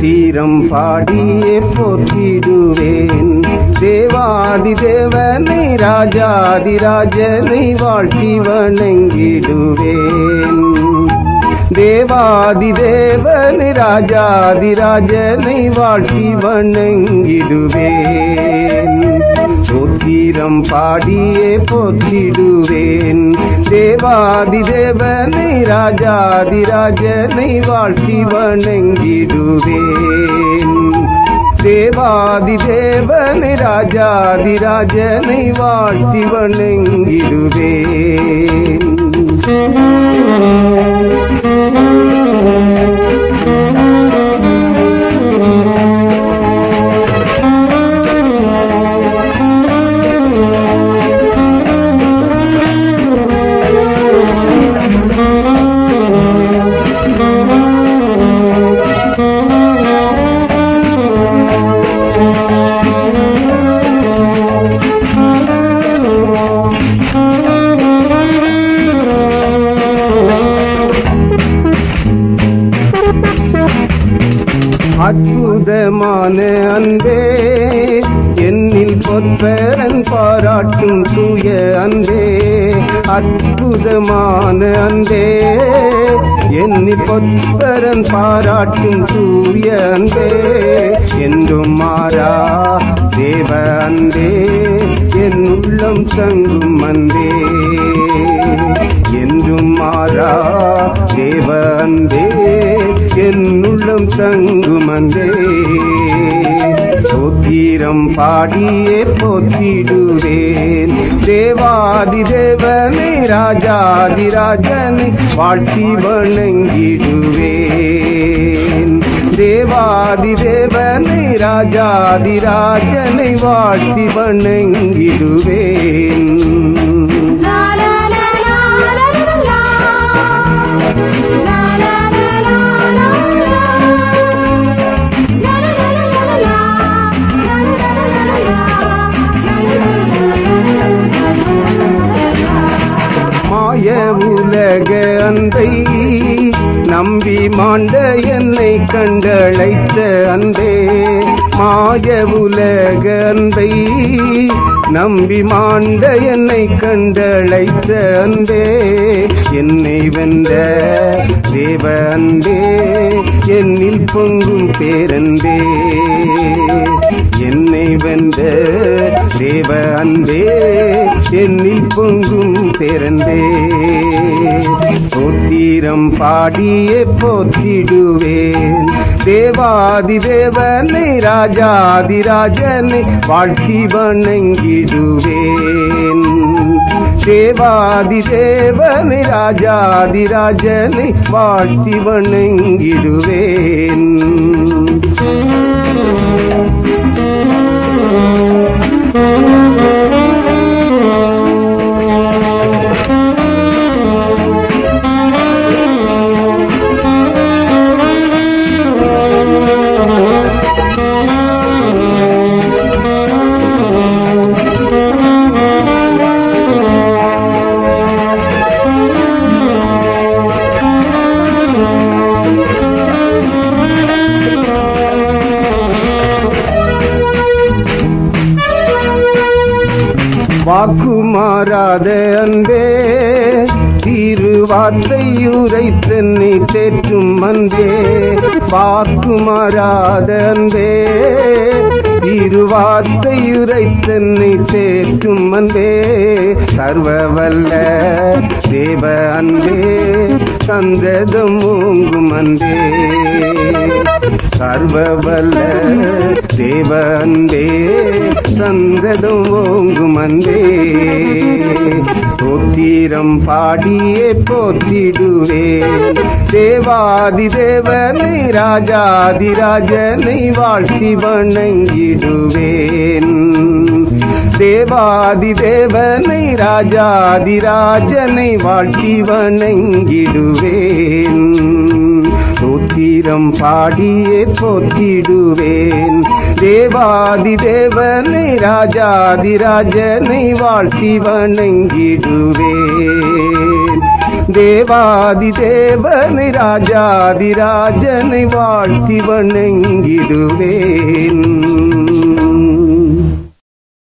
சோத்திரம் பாடியே போற்றிடுவேன் தேவாதி தேவனை ராஜாதி ராஜனை வாழ்த்தி வணங்கிடுவேன் தேவாதி தேவனை ராஜாதி ராஜனை வாழ்த்தி வணங்கிடுவேன் சோத்திரம் பாடியே போற்றிடுவேன் தேவாதி தேவனை ராஜாதி ராஜனை வாழ்த்தி வணங்கிடுவேன் தேவாதி தேவனை ராஜாதி ராஜனை வாழ்த்தி வணங்கிடுவேன் அற்புதமான அன்பே என்னில் பொற்பரன் பாராட்டும் தூய அன்பே அற்புதமான அன்பே என்னில் பொற்பரன் பாராட்டும் தூய அன்பே என்றும் மாறா தேவ அன்பே என் உள்ளம் தங்கும் அன்பே என்றும் மாறா தேவ அன்பே என் உள்ளம் தங்கும் அன்பே சோத்திரம் பாடியே போற்றிடுவேன் தேவாதி தேவனை ராஜாதி ராஜனை வாழ்த்தி வணங்கிடுவேன் தேவாதி தேவனை ராஜாதி ராஜனை வாழ்த்தி வணங்கிடுவேன் La la la la la la la. La la la la la la. La la la la la la. La la la la la la. மாய உலக அன்பை நம்பி மாண்ட என்னை கண்டழைத்த அன்பே மாய உலக அன்பை நம்பி மாண்ட என்னை கண்டழைத்த அன்பே என்னை வென்ற தேவ அன்பே என்னில் பொங்கும் பேரன்பே என்னை வென்ற தேவ அன்பே என்னில் பொங்கும் பேரன்பே போத்திரம் பாடியே போற்றிடுவேன் தேவாதி தேவனை ராஜாதி ராஜனை வாழ்த்தி வணங்கிடுவேன் தேவாதி தேவனை ராஜாதி ராஜனை வாழ்த்தி வணங்கிடுவேன் வாக்கு மாறாத அன்பே திருவார்த்தையுரை தென்னை தேற்றும் அன்பே வாக்கு மாறாத அன்பே திருவார்த்தையுரை தென்னை தேற்றும் அன்பே சர்வ வல்ல தேவ அன்பே சந்ததம் ஓங்கும் அன்பே சர்வவல்ல தேவ அன்பே சந்ததம் ஓங்கும் அன்பே போத்திரம் பாடியே போற்றிடுவேன் தேவாதி தேவனை ராஜாதி ராஜனை வாழ்த்தி வணங்கிடுவேன் தேவாதி தேவனை ராஜாதி ராஜனை வாழ்த்தி வணங்கிடுவேன் சோத்திரம் பாடியே போற்றிடுவேன் தேவாதி தேவனை ராஜாதி ராஜனை வாழ்த்தி வணங்கிடுவேன் தேவாதி தேவனை ராஜாதி ராஜனை வாழ்த்தி வணங்கிடுவேன்